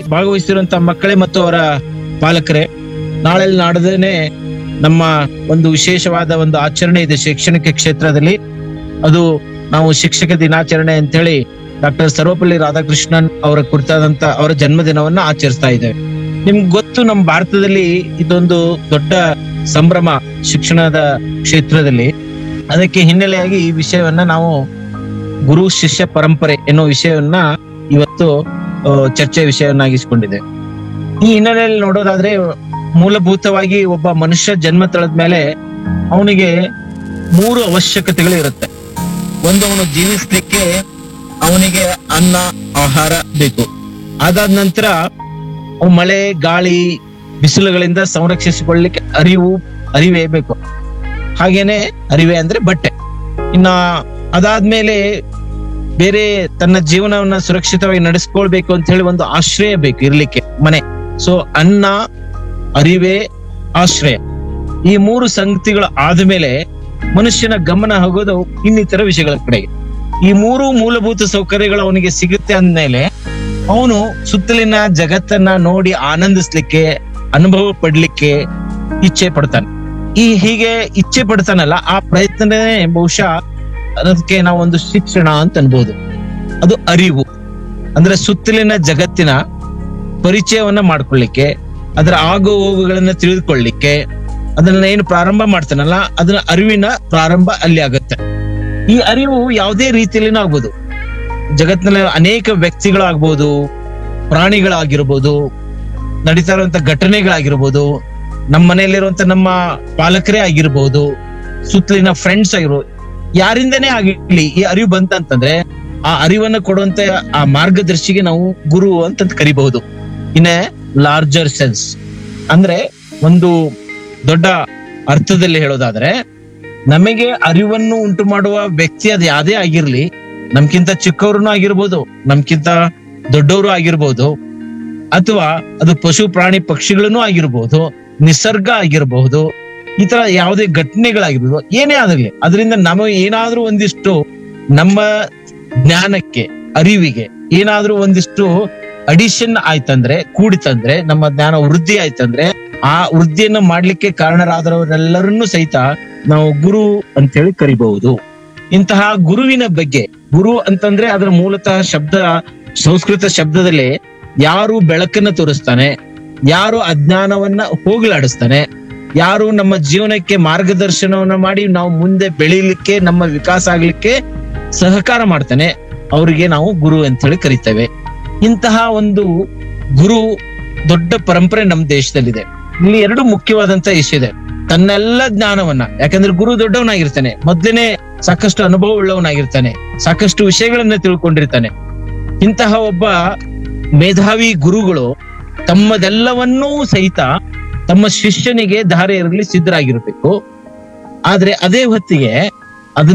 ಭಾಗವಹಿಸಿರುವಂತಹ ಮಕ್ಕಳೇ ಮತ್ತು ಅವರ ಪಾಲಕರೇ ನಾಳೆ ನಾಡದೇನೆ ನಮ್ಮ ಒಂದು ವಿಶೇಷವಾದ ಒಂದು ಆಚರಣೆ ಇದೆ ಶೈಕ್ಷಣಿಕ ಕ್ಷೇತ್ರದಲ್ಲಿ ಅದು ನಾವು ಶಿಕ್ಷಕ ದಿನಾಚರಣೆ ಅಂತೇಳಿ ಡಾಕ್ಟರ್ ಸರ್ವಪಲ್ಲಿ ರಾಧಾಕೃಷ್ಣನ್ ಅವರ ಕುರಿತಾದಂತ ಅವರ ಜನ್ಮದಿನವನ್ನ ಆಚರಿಸ್ತಾ ಇದ್ದೇವೆ ನಿಮ್ಗೆ ಗೊತ್ತು ನಮ್ಮ ಭಾರತದಲ್ಲಿ ಇದೊಂದು ದೊಡ್ಡ ಸಂಭ್ರಮ ಶಿಕ್ಷಣದ ಕ್ಷೇತ್ರದಲ್ಲಿ ಅದಕ್ಕೆ ಹಿನ್ನೆಲೆಯಾಗಿ ಈ ವಿಷಯವನ್ನ ನಾವು ಗುರು ಶಿಷ್ಯ ಪರಂಪರೆ ಎನ್ನುವ ವಿಷಯವನ್ನ ಇವತ್ತು ಆ, ಚರ್ಚೆ ವಿಷಯವನ್ನಾಗಿಸಿಕೊಂಡಿದೆ ಈ ಹಿನ್ನೆಲೆಯಲ್ಲಿ ನೋಡೋದಾದ್ರೆ ಮೂಲಭೂತವಾಗಿ ಒಬ್ಬ ಮನುಷ್ಯ ಜನ್ಮ ತಳೆದ ಮೇಲೆ ಅವನಿಗೆ ಮೂರು ಅವಶ್ಯಕತೆಗಳು ಇರುತ್ತೆ ಒಂದು ಅವನು ಜೀವಿಸ್ಲಿಕ್ಕೆ ಅವನಿಗೆ ಅನ್ನ ಆಹಾರ ಬೇಕು ಅದಾದ ನಂತರ ಅವ್ ಮಳೆ ಗಾಳಿ ಬಿಸಿಲುಗಳಿಂದ ಸಂರಕ್ಷಿಸಿಕೊಳ್ಳಲಿಕ್ಕೆ ಅರಿವು ಅರಿವೇ ಬೇಕು ಹಾಗೇನೆ ಅರಿವೆ ಅಂದ್ರೆ ಬಟ್ಟೆ ಇನ್ನ ಅದಾದ್ಮೇಲೆ ಬೇರೆ ತನ್ನ ಜೀವನವನ್ನ ಸುರಕ್ಷಿತವಾಗಿ ನಡೆಸ್ಕೊಳ್ಬೇಕು ಅಂತ ಹೇಳಿ ಒಂದು ಆಶ್ರಯ ಬೇಕು ಇರ್ಲಿಕ್ಕೆ ಮನೆ ಸೊ ಅನ್ನ ಅರಿವೆ ಆಶ್ರಯ ಈ ಮೂರು ಸಂಗತಿಗಳು ಆದ್ಮೇಲೆ ಮನುಷ್ಯನ ಗಮನ ಹೋಗೋದು ಇನ್ನಿತರ ವಿಷಯಗಳ ಕಡೆಗೆ ಈ ಮೂರು ಮೂಲಭೂತ ಸೌಕರ್ಯಗಳು ಅವನಿಗೆ ಸಿಗುತ್ತೆ ಅಂದ್ಮೇಲೆ ಅವನು ಸುತ್ತಲಿನ ಜಗತ್ತನ್ನ ನೋಡಿ ಆನಂದಿಸ್ಲಿಕ್ಕೆ ಅನುಭವ ಪಡ್ಲಿಕ್ಕೆ ಇಚ್ಛೆ ಪಡ್ತಾನೆ ಈ ಹೀಗೆ ಇಚ್ಛೆ ಪಡ್ತಾನಲ್ಲ ಆ ಪ್ರಯತ್ನನೇ ಬಹುಶಃ ಅದಕ್ಕೆ ನಾವು ಒಂದು ಶಿಕ್ಷಣ ಅಂತ ಅನ್ಬೋದು ಅದು ಅರಿವು ಅಂದ್ರೆ ಸುತ್ತಲಿನ ಜಗತ್ತಿನ ಪರಿಚಯವನ್ನ ಮಾಡ್ಕೊಳ್ಳಿಕ್ಕೆ ಅದರ ಆಗು ಹೋಗುಗಳನ್ನ ತಿಳಿದುಕೊಳ್ಳಿಕ್ಕೆ ಅದನ್ನ ಏನು ಪ್ರಾರಂಭ ಮಾಡ್ತಾನಲ್ಲ ಅದರ ಅರಿವಿನ ಪ್ರಾರಂಭ ಅಲ್ಲಿ ಆಗುತ್ತೆ ಈ ಅರಿವು ಯಾವುದೇ ರೀತಿಯಲ್ಲಿನೂ ಆಗ್ಬೋದು ಜಗತ್ತಿನಲ್ಲಿ ಅನೇಕ ವ್ಯಕ್ತಿಗಳಾಗ್ಬೋದು ಪ್ರಾಣಿಗಳಾಗಿರ್ಬೋದು ನಡೀತಾ ಇರುವಂತ ಘಟನೆಗಳಾಗಿರ್ಬೋದು ನಮ್ಮ ಮನೆಯಲ್ಲಿರುವಂತ ನಮ್ಮ ಪಾಲಕರೇ ಆಗಿರ್ಬೋದು ಸುತ್ತಲಿನ ಫ್ರೆಂಡ್ಸ್ ಆಗಿರ್ಬೋದು ಯಾರಿಂದನೇ ಆಗಿರ್ಲಿ ಈ ಅರಿವು ಬಂತಂತಂದ್ರೆ ಆ ಅರಿವನ್ನ ಕೊಡುವಂತ ಆ ಮಾರ್ಗದರ್ಶಿಗೆ ನಾವು ಗುರು ಅಂತ ಕರಿಬಹುದು ಇನ್ ಲಾರ್ಜರ್ ಸೆನ್ಸ್ ಅಂದ್ರೆ ಒಂದು ದೊಡ್ಡ ಅರ್ಥದಲ್ಲಿ ಹೇಳೋದಾದ್ರೆ ನಮಗೆ ಅರಿವನ್ನು ಉಂಟು ಮಾಡುವ ವ್ಯಕ್ತಿ ಅದು ಯಾವ್ದೇ ಆಗಿರ್ಲಿ ನಮ್ಕಿಂತ ಚಿಕ್ಕವ್ರು ಆಗಿರ್ಬೋದು ನಮ್ಕಿಂತ ದೊಡ್ಡವರು ಆಗಿರ್ಬೋದು ಅಥವಾ ಅದು ಪಶು ಪ್ರಾಣಿ ಪಕ್ಷಿಗಳನ್ನು ಆಗಿರ್ಬೋದು ನಿಸರ್ಗ ಆಗಿರಬಹುದು ಈ ತರ ಯಾವುದೇ ಘಟನೆಗಳಾಗಿರ್ಬೋದು ಏನೇ ಆಗಲಿ ಅದರಿಂದ ನಮಗೆ ಏನಾದ್ರೂ ಒಂದಿಷ್ಟು ನಮ್ಮ ಜ್ಞಾನಕ್ಕೆ ಅರಿವಿಗೆ ಏನಾದ್ರೂ ಒಂದಿಷ್ಟು ಅಡಿಷನ್ ಆಯ್ತಂದ್ರೆ ಕೂಡಿತಂದ್ರೆ ನಮ್ಮ ಜ್ಞಾನ ವೃದ್ಧಿ ಆಯ್ತಂದ್ರೆ ಆ ವೃದ್ಧಿಯನ್ನು ಮಾಡ್ಲಿಕ್ಕೆ ಕಾರಣರಾದವರೆಲ್ಲರನ್ನೂ ಸಹಿತ ನಾವು ಗುರು ಅಂತೇಳಿ ಕರಿಬಹುದು ಇಂತಹ ಗುರುವಿನ ಬಗ್ಗೆ ಗುರು ಅಂತಂದ್ರೆ ಅದರ ಮೂಲತಃ ಶಬ್ದ ಸಂಸ್ಕೃತ ಶಬ್ದದಲ್ಲಿ ಯಾರು ಬೆಳಕನ್ನ ತೋರಿಸ್ತಾನೆ ಯಾರು ಅಜ್ಞಾನವನ್ನ ಹೋಗಲಾಡಿಸ್ತಾನೆ ಯಾರು ನಮ್ಮ ಜೀವನಕ್ಕೆ ಮಾರ್ಗದರ್ಶನವನ್ನ ಮಾಡಿ ನಾವು ಮುಂದೆ ಬೆಳೀಲಿಕ್ಕೆ ನಮ್ಮ ವಿಕಾಸ ಆಗ್ಲಿಕ್ಕೆ ಸಹಕಾರ ಮಾಡ್ತಾನೆ ಅವರಿಗೆ ನಾವು ಗುರು ಅಂತ ಹೇಳಿ ಕರಿತೇವೆ ಇಂತಹ ಒಂದು ಗುರು ದೊಡ್ಡ ಪರಂಪರೆ ನಮ್ಮ ದೇಶದಲ್ಲಿದೆ ಇಲ್ಲಿ ಎರಡು ಮುಖ್ಯವಾದಂತ ಇಶ್ಯೂ ಇದೆ ತನ್ನೆಲ್ಲ ಜ್ಞಾನವನ್ನ ಯಾಕಂದ್ರೆ ಗುರು ದೊಡ್ಡವನಾಗಿರ್ತಾನೆ ಮೊದ್ಲೇನೆ ಸಾಕಷ್ಟು ಅನುಭವ ಉಳ್ಳವನಾಗಿರ್ತಾನೆ ಸಾಕಷ್ಟು ವಿಷಯಗಳನ್ನ ತಿಳ್ಕೊಂಡಿರ್ತಾನೆ ಇಂತಹ ಒಬ್ಬ ಮೇಧಾವಿ ಗುರುಗಳು ತಮ್ಮದೆಲ್ಲವನ್ನೂ ಸಹಿತ ತಮ್ಮ ಶಿಷ್ಯನಿಗೆ ಧಾರೆ ಇರಲಿ ಸಿದ್ಧರಾಗಿರ್ಬೇಕು ಆದ್ರೆ ಅದೇ ಹೊತ್ತಿಗೆ